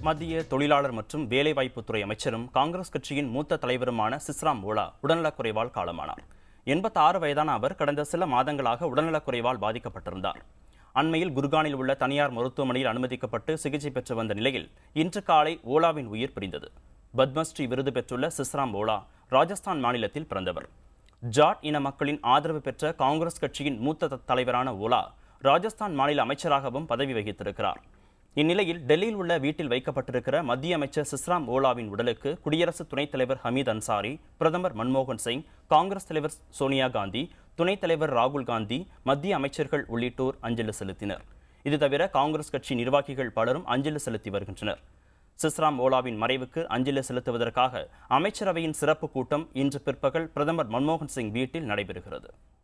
மத்திய தொழிலாளர் மற்றும் வேலைவாய்ப்புத்துறை அமைச்சரும் காங்கிரஸ் கட்சியின் மூத்த தலைவருமான சிஸ்ராம் ஓலா உடல்நலக்குறைவால் காலமானார் எண்பத்தாறு வயதான அவர் கடந்த சில மாதங்களாக உடல்நலக்குறைவால் பாதிக்கப்பட்டிருந்தார் அண்மையில் குர்கானில் உள்ள தனியார் மருத்துவமனையில் அனுமதிக்கப்பட்டு சிகிச்சை பெற்று வந்த நிலையில் இன்று காலை ஓலாவின் உயிர் பிரிந்தது பத்மஸ்ரீ விருது பெற்றுள்ள சிஸ்ராம் ஓலா ராஜஸ்தான் மாநிலத்தில் பிறந்தவர் ஜாட் இன மக்களின் ஆதரவு பெற்ற காங்கிரஸ் கட்சியின் மூத்த த- தலைவரான ஓலா ராஜஸ்தான் மாநில அமைச்சராகவும் பதவி வகித்திருக்கிறார் இந்நிலையில் டெல்லியில் உள்ள வீட்டில் வைக்கப்பட்டிருக்கிற மத்திய அமைச்சர் சிஸ்ராம் ஓலாவின் உடலுக்கு குடியரசு துணைத் தலைவர் ஹமீத் அன்சாரி பிரதமர் மன்மோகன் சிங் காங்கிரஸ் தலைவர் சோனியா காந்தி துணைத் தலைவர் ராகுல் காந்தி மத்திய அமைச்சர்கள் உள்ளிட்டோர் அஞ்சலி செலுத்தினர் இது தவிர காங்கிரஸ் கட்சி நிர்வாகிகள் பலரும் அஞ்சலி செலுத்தி வருகின்றனர் சிஸ்ராம் ஓலாவின் மறைவுக்கு அஞ்சலி செலுத்துவதற்காக அமைச்சரவையின் சிறப்பு கூட்டம் இன்று பிற்பகல் பிரதமர் மன்மோகன் சிங் வீட்டில் நடைபெறுகிறது